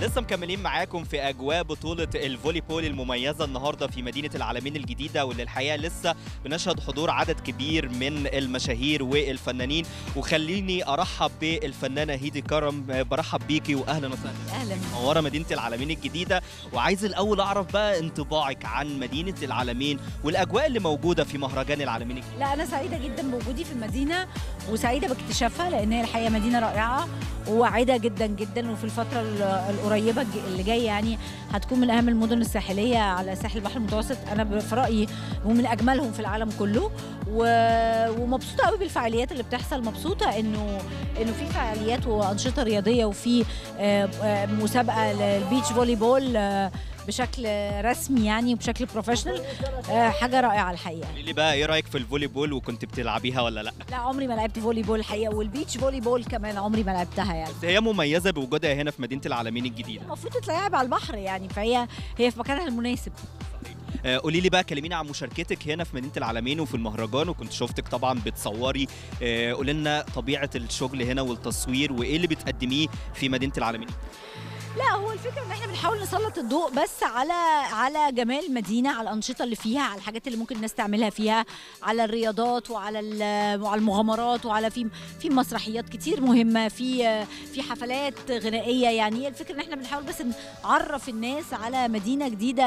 لسه مكملين معاكم في اجواء بطوله الفولي بول المميزه النهارده في مدينه العالمين الجديده واللي الحقيقه لسه بنشهد حضور عدد كبير من المشاهير والفنانين وخليني ارحب بالفنانه هيدي كرم برحب بيكي واهلا وسهلا اهلا منوره مدينه العالمين الجديده وعايز الاول اعرف بقى انطباعك عن مدينه العالمين والاجواء اللي موجوده في مهرجان العالمين الجديد لا انا سعيده جدا بوجودي في المدينه وسعيده باكتشافها لان هي الحقيقه مدينه رائعه وواعده جدا جدا وفي الفتره ال- القريبه الج- اللي جايه يعني هتكون من اهم المدن الساحليه على ساحل البحر المتوسط انا ب- في رايي ومن اجملهم في العالم كله و... ومبسوطه قوي بالفعاليات اللي بتحصل مبسوطه انه انه في فعاليات وانشطه رياضيه وفي آه، آه، مسابقه للبيتش فولي بول آه، بشكل رسمي يعني وبشكل بروفيشنال آه، حاجه رائعه الحقيقه قولي لي بقى ايه رايك في الفولي بول وكنت بتلعبيها ولا لا لا عمري ما لعبت فولي بول الحقيقه والبيتش فولي بول كمان عمري ما لعبتها يعني بس هي مميزه بوجودها هنا في مدينه العالمين الجديده المفروض تتلعب على البحر يعني فهي هي في مكانها المناسب آه، قولي لي بقى كلميني عن مشاركتك هنا في مدينه العالمين وفي المهرجان وكنت شفتك طبعا بتصوري آه، قولي لنا طبيعه الشغل هنا والتصوير وايه اللي بتقدميه في مدينه العالمين لا هو الفكره ان احنا بنحاول نسلط الضوء بس على على جمال المدينه على الانشطه اللي فيها على الحاجات اللي ممكن الناس تعملها فيها على الرياضات وعلى ال- وعلى المغامرات وعلى في في مسرحيات كتير مهمه في في حفلات غنائيه يعني هي الفكره ان احنا بنحاول بس نعرف الناس على مدينه جديده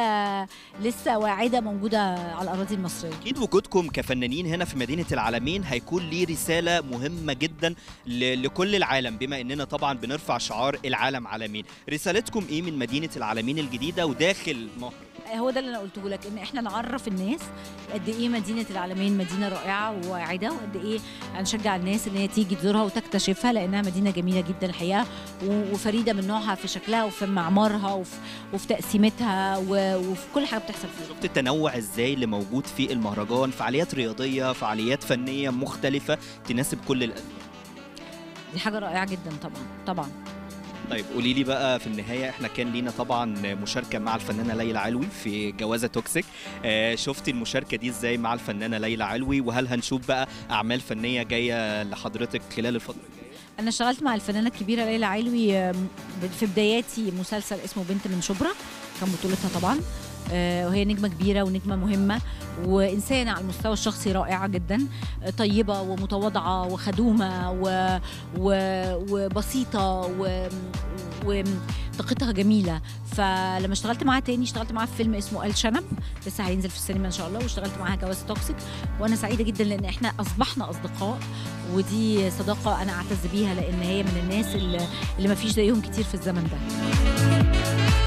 لسه واعده موجوده على الاراضي المصريه اكيد وجودكم كفنانين هنا في مدينه العالمين هيكون ليه رساله مهمه جدا ل- لكل العالم بما اننا طبعا بنرفع شعار العالم عالمين رسالتكم ايه من مدينه العالمين الجديده وداخل مصر هو ده اللي انا قلته لك ان احنا نعرف الناس قد ايه مدينه العالمين مدينه رائعه وواعده وقد ايه هنشجع الناس ان هي تيجي تزورها وتكتشفها لانها مدينه جميله جدا الحقيقه و- وفريده من نوعها في شكلها وفي معمارها وفي, وفي تقسيمتها و- وفي كل حاجه بتحصل فيها شفت التنوع ازاي اللي موجود في المهرجان فعاليات رياضيه فعاليات فنيه مختلفه تناسب كل الأذواق دي حاجه رائعه جدا طبعا طبعا طيب قولي لي بقى في النهايه احنا كان لينا طبعا مشاركه مع الفنانه ليلى علوي في جوازه توكسيك آه شفتي المشاركه دي ازاي مع الفنانه ليلى علوي وهل هنشوف بقى اعمال فنيه جايه لحضرتك خلال الفتره الجايه انا اشتغلت مع الفنانه الكبيره ليلى علوي آم، في بداياتي مسلسل اسمه بنت من شبرا كان بطولتها طبعا آه، وهي نجمه كبيره ونجمه مهمه وانسانه على المستوى الشخصي رائعه جدا آه، طيبه ومتواضعه وخدومه و... و... وبسيطه و... وطاقتها جميله فلما اشتغلت معاها تاني اشتغلت معاها في فيلم اسمه ال شنب لسه هينزل في السينما ان شاء الله واشتغلت معاها جواز توكسيك وانا سعيده جدا لان احنا اصبحنا اصدقاء ودي صداقه انا اعتز بيها لان هي من الناس اللي, اللي ما فيش زيهم كتير في الزمن ده